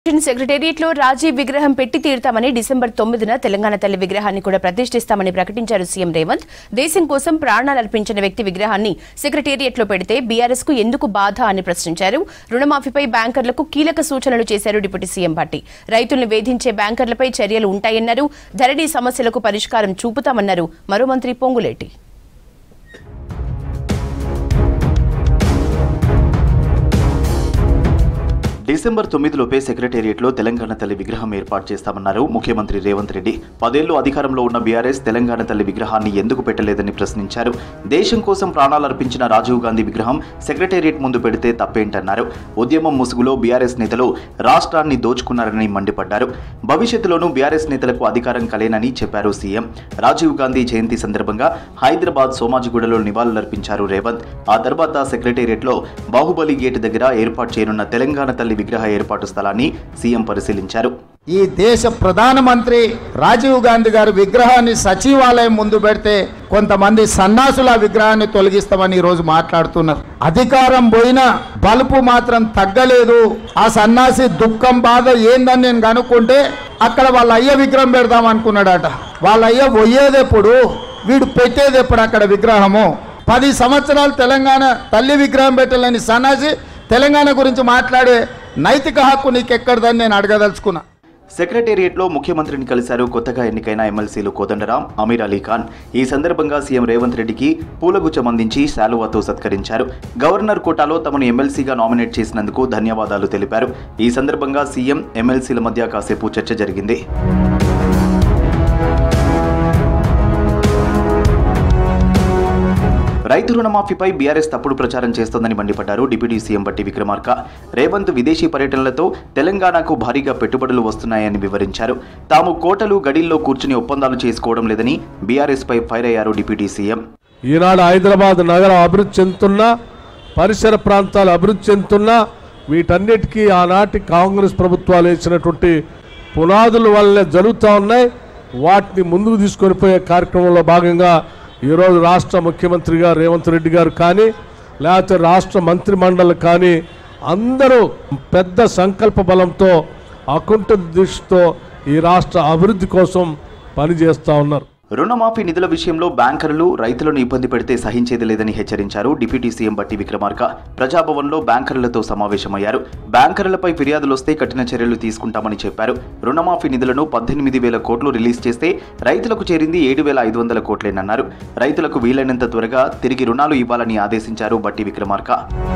secretariat లో రాజీవ్ విగ్రహం పెట్టి తీరుతామని డిసెంబర్ తొమ్మిదిన తెలంగాణ తల్లి విగ్రహాన్ని కూడా ప్రతిష్ఠిస్తామని ప్రకటించారు సీఎం రేవంత్ దేశం కోసం ప్రాణాలర్పించిన వ్యక్తి విగ్రహాన్ని సెక్రటేరియట్ లో పెడితే బీఆర్ఎస్ కు ఎందుకు బాధ అని ప్రశ్నించారు రుణమాఫీపై బ్యాంకర్లకు కీలక సూచనలు చేశారు డిప్యూటీ సీఎం భట్టి రైతుల్ని వేధించే బ్యాంకర్లపై చర్యలు ఉంటాయన్నారు ధరణి సమస్యలకు పరిష్కారం చూపుతామన్నారు మరో మంత్రి పొంగులేటి డిసెంబర్ తొమ్మిదిలోపే సెక్రటేరియట్లో తెలంగాణ తల్లి విగ్రహం ఏర్పాటు చేస్తామన్నారు ముఖ్యమంత్రి రేవంత్ రెడ్డి పదేళ్లు అధికారంలో ఉన్న బీఆర్ఎస్ తెలంగాణ తల్లి విగ్రహాన్ని ఎందుకు పెట్టలేదని ప్రశ్నించారు దేశం కోసం ప్రాణాలర్పించిన రాజీవ్ గాంధీ విగ్రహం సెక్రటేరియట్ ముందు పెడితే తప్పేంటన్నారు ఉద్యమం ముసుగులో బీఆర్ఎస్ నేతలు రాష్ట్రాన్ని దోచుకున్నారని మండిపడ్డారు భవిష్యత్తులోనూ బీఆర్ఎస్ నేతలకు అధికారం కలేనని చెప్పారు సీఎం రాజీవ్ గాంధీ జయంతి సందర్భంగా హైదరాబాద్ సోమాజిగూడలో నివాళులర్పించారు రేవంత్ ఆ తర్వాత సెక్రటేరియట్లో బాహుబలి గేట్ దగ్గర ఏర్పాటు చేయనున్న తెలంగాణ తల్లి విగ్రహ ఏర్పాటు స్థలాన్ని సీఎం పరిశీలించారు ఈ దేశ ప్రధానమంత్రి రాజీవ్ గాంధీ గారి విగ్రహాన్ని సచివాలయం ముందు పెడితే కొంతమంది సన్నాసుల విగ్రహాన్ని తొలగిస్తామని ఈరోజు మాట్లాడుతున్నారు అధికారం పోయినా బలుపు మాత్రం తగ్గలేదు ఆ సన్నాసి దుఃఖం బాధ ఏందని నేను కనుక్కుంటే అక్కడ వాళ్ళ అయ్య విగ్రహం పెడదాం అనుకున్నాడట వాళ్ళ అయ్య పోయేదెప్పుడు వీడు పెట్టేదెప్పుడు అక్కడ విగ్రహము పది సంవత్సరాలు తెలంగాణ తల్లి విగ్రహం పెట్టాలని సన్నాసి తెలంగాణ గురించి మాట్లాడే నైతిక హక్కు నీకెక్కడదని నేను అడగదలుచుకున్నా సెక్రటేరియట్లో ముఖ్యమంత్రిని కలిశారు కొత్తగా ఎన్నికైన ఎమ్మెల్సీలు కోదండరాం అమీర్ అలీ ఖాన్ ఈ సందర్భంగా సీఎం రేవంత్ రెడ్డికి పూలగుచ్చం అందించి శాలువాతో సత్కరించారు గవర్నర్ కోటాలో తమను ఎమ్మెల్సీగా నామినేట్ చేసినందుకు ధన్యవాదాలు తెలిపారు ఈ సందర్భంగా సీఎం ఎమ్మెల్సీల మధ్య కాసేపు చర్చ జరిగింది రైతు రుణమాఫీపై బీఆర్ఎస్ తప్పుడు ప్రచారం చేస్తోందని మండిపడ్డారు డిప్యూటీ సీఎం బట్టి విక్రమార్క రేవంత్ విదేశీ పర్యటనలతో తెలంగాణకు భారీగా పెట్టుబడులు వస్తున్నాయని వివరించారు తాము కోటలు గడిల్లో కూర్చుని ఒప్పందాలు చేసుకోవడం లేదని బీఆర్ఎస్ పై ఫైర్ అయ్యారు డిప్యూటీ సీఎం ఈనాడు హైదరాబాద్ నగరం అభివృద్ధి చెందుతున్నా పరిసర ప్రాంతాలు అభివృద్ధి చెందుతున్నా వీటన్నిటికీ ఆనాటి కాంగ్రెస్ ప్రభుత్వాలు వేసినటువంటి పునాదుల వల్లనే జరుగుతూ ఉన్నాయి వాటిని ముందుకు తీసుకొని పోయే కార్యక్రమంలో భాగంగా ఈరోజు రాష్ట్ర ముఖ్యమంత్రిగా రేవంత్ రెడ్డి గారు కానీ లేకపోతే రాష్ట్ర మంత్రి మండలి కానీ అందరూ పెద్ద సంకల్ప బలంతో అకుంఠ దృష్టితో ఈ రాష్ట్ర అభివృద్ధి కోసం పనిచేస్తూ ఉన్నారు రుణమాఫీ నిధుల విషయంలో బ్యాంకర్లు రైతులను ఇబ్బంది పెడితే సహించేది లేదని హెచ్చరించారు డిప్యూటీ సీఎం బట్టి విక్రమార్క ప్రజాభవన్లో బ్యాంకర్లతో సమావేశమయ్యారు బ్యాంకర్లపై ఫిర్యాదులు వస్తే కఠిన చర్యలు తీసుకుంటామని చెప్పారు రుణమాఫీ నిధులను పద్దెనిమిది వేల కోట్లు రిలీజ్ చేస్తే రైతులకు చేరింది ఏడు వేల ఐదు వందల కోట్లేనన్నారు రైతులకు వీలైనంత త్వరగా తిరిగి రుణాలు ఇవ్వాలని ఆదేశించారు బట్టి విక్రమార్క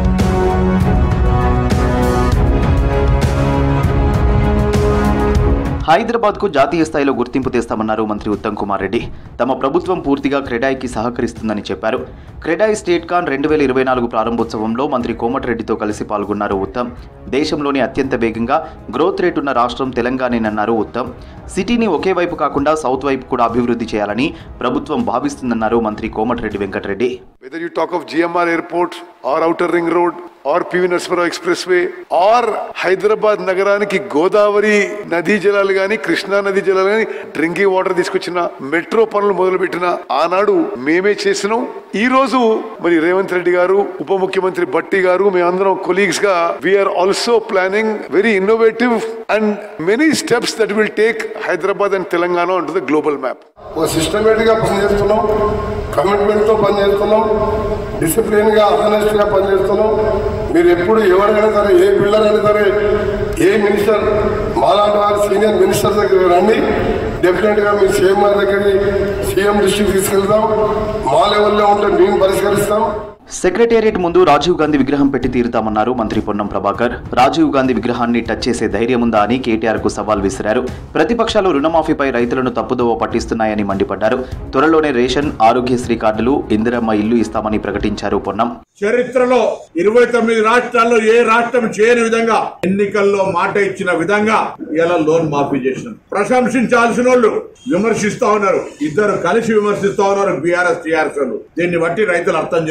హైదరాబాద్ కు జాతీయ స్థాయిలో గుర్తింపు తెస్తామన్నారు మంత్రి ఉత్తమ్ కుమార్ రెడ్డి తమ ప్రభుత్వం పూర్తిగా క్రెడాయికి సహకరిస్తుందని చెప్పారు క్రెడాయి స్టేట్ కాన్ రెండు వేల ఇరవై నాలుగు ప్రారంభోత్సవంలో మంత్రి కోమటిరెడ్డితో కలిసి పాల్గొన్నారు ఉత్తమ్ దేశంలోని అత్యంత వేగంగా గ్రోత్ రేట్ ఉన్న రాష్ట్రం తెలంగాణేనన్నారు ఉత్తమ్ సిటీని ఒకే వైపు కాకుండా సౌత్ వైపు కూడా అభివృద్ధి చేయాలని ప్రభుత్వం భావిస్తుందన్నారు మంత్రి Komatireddy Venkatareddy Whether you talk of GMR Airport or Outer Ring Road or PV Narasimhaరావు Expressway or Hyderabad నగరానికి గోదావరి నదీ జలాలు గాని కృష్ణా నదీ జలాలు గాని డ్రింకింగ్ వాటర్ తీసుకొచ్చిన మెట్రో పనులు మొదలుపెట్టిన ఆనాడు మేమే చేసినాం ఈ రోజు మరి రేవంత్ రెడ్డి గారు ఉప ముఖ్యమంత్రి బట్టి గారు మేమందరం కొలీగ్స్ గా we are also planning very innovative and many steps that will take Hyderabad and Telangana onto the global map ఒక సిస్టమేటిక్ గా పనిచేస్తున్నాం కమిట్మెంట్ తో పనిచేస్తున్నాం డిసిప్లిన్ గా ఆనెస్ట్ గా పనిచేస్తున్నాం మీరు ఎప్పుడు ఎవరైనా సరే ఏ బిల్డర్ అయినా సరే ఏ మినిస్టర్ మాలాంటి వారి సీనియర్ మినిస్టర్ దగ్గర రండి డెఫినెట్ గా మీ సీఎం గారి దగ్గరికి సీఎం దృష్టికి తీసుకెళ్తాం మా లెవెల్లో ఉంటే మేము పరిష్కరిస్తాం సెక్రటేరియట్ ముందు రాజీవ్ గాంధీ విగ్రహం పెట్టి తీరుతామన్నారు మంత్రి పొన్నం ప్రభాకర్ రాజీవ్ గాంధీ విగ్రహాన్ని టచ్ చేసే ధైర్యముందా అని కేటీఆర్ కు సవాల్ విసిరారు ప్రతిపక్షాలు రుణమాఫీపై రైతులను తప్పుదోవ పట్టిస్తున్నాయని మండిపడ్డారు త్వరలోనే రేషన్ ఆరోగ్యశ్రీ కార్డులు ఇందిరమ్మ ఇల్లు ఇస్తామని ప్రకటించారు పొన్నం చరిత్రలో ఇరవై తొమ్మిది రాష్ట్రాల్లో ఏ రాష్ట్రం చేయని విధంగా ఎన్నికల్లో మాట ఇచ్చిన విధంగా ఇలా లోన్ మాఫీ చేసినాం ప్రశంసించాల్సిన వాళ్ళు విమర్శిస్తా ఉన్నారు ఇద్దరు కలిసి విమర్శిస్తా ఉన్నారు బీఆర్ఎస్ టీఆర్ఎస్ వాళ్ళు దీన్ని బట్టి రైతులు అర్థం చేసుకోండి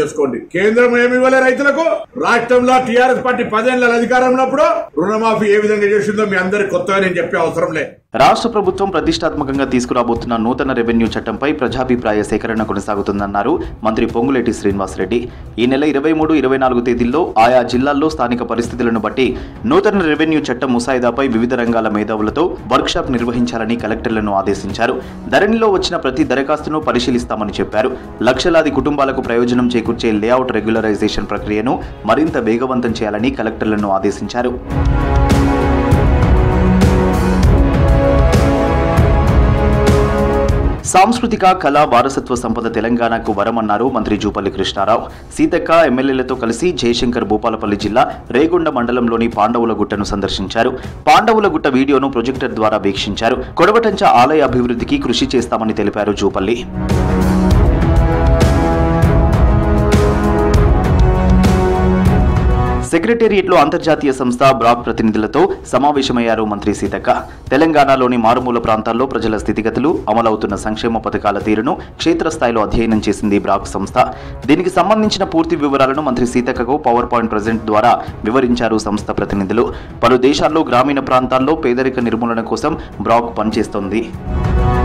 కేంద్రం ఏమి ఇవ్వలే రైతులకు రాష్ట్రంలో టీఆర్ఎస్ పార్టీ పదేళ్ల అధికారంలో ఉన్నప్పుడు రుణమాఫీ ఏ విధంగా చేసిందో మీ అందరికి కొత్తగా నేను చెప్పే అవసరం లే రాష్ట్ర ప్రభుత్వం ప్రతిష్టాత్మకంగా తీసుకురాబోతున్న నూతన రెవెన్యూ చట్టంపై ప్రజాభిప్రాయ సేకరణ కొనసాగుతుందన్నారు మంత్రి పొంగులేటి శ్రీనివాసరెడ్డి ఈ నెల ఇరవై మూడు ఇరవై నాలుగు తేదీల్లో ఆయా జిల్లాల్లో స్థానిక పరిస్థితులను బట్టి నూతన రెవెన్యూ చట్టం ముసాయిదాపై వివిధ రంగాల మేధావులతో వర్క్షాప్ నిర్వహించాలని కలెక్టర్లను ఆదేశించారు ధరణిలో వచ్చిన ప్రతి దరఖాస్తును పరిశీలిస్తామని చెప్పారు లక్షలాది కుటుంబాలకు ప్రయోజనం చేకూర్చే లేఅవుట్ రెగ్యులరైజేషన్ ప్రక్రియను మరింత వేగవంతం చేయాలని కలెక్టర్లను ఆదేశించారు సాంస్కృతిక కళా వారసత్వ సంపద తెలంగాణకు వరమన్నారు మంత్రి జూపల్లి కృష్ణారావు సీతక్క ఎమ్మెల్యేలతో కలిసి జయశంకర్ భూపాలపల్లి జిల్లా రేగొండ మండలంలోని పాండవుల గుట్టను సందర్శించారు పాండవుల గుట్ట వీడియోను ప్రొజెక్టర్ ద్వారా వీక్షించారు కొడవటంచ ఆలయ అభివృద్ధికి కృషి చేస్తామని తెలిపారు జూపల్లి సెక్రటేరియట్లో అంతర్జాతీయ సంస్థ బ్రాక్ ప్రతినిధులతో సమావేశమయ్యారు మంత్రి సీతక్క తెలంగాణలోని మారుమూల ప్రాంతాల్లో ప్రజల స్థితిగతులు అమలవుతున్న సంక్షేమ పథకాల తీరును క్షేత్రస్థాయిలో అధ్యయనం చేసింది బ్రాక్ సంస్థ దీనికి సంబంధించిన పూర్తి వివరాలను మంత్రి సీతక్కకు పవర్ పాయింట్ ప్రజెంట్ ద్వారా వివరించారు సంస్థ ప్రతినిధులు పలు దేశాల్లో గ్రామీణ ప్రాంతాల్లో పేదరిక నిర్మూలన కోసం బ్రాక్ పనిచేస్తోంది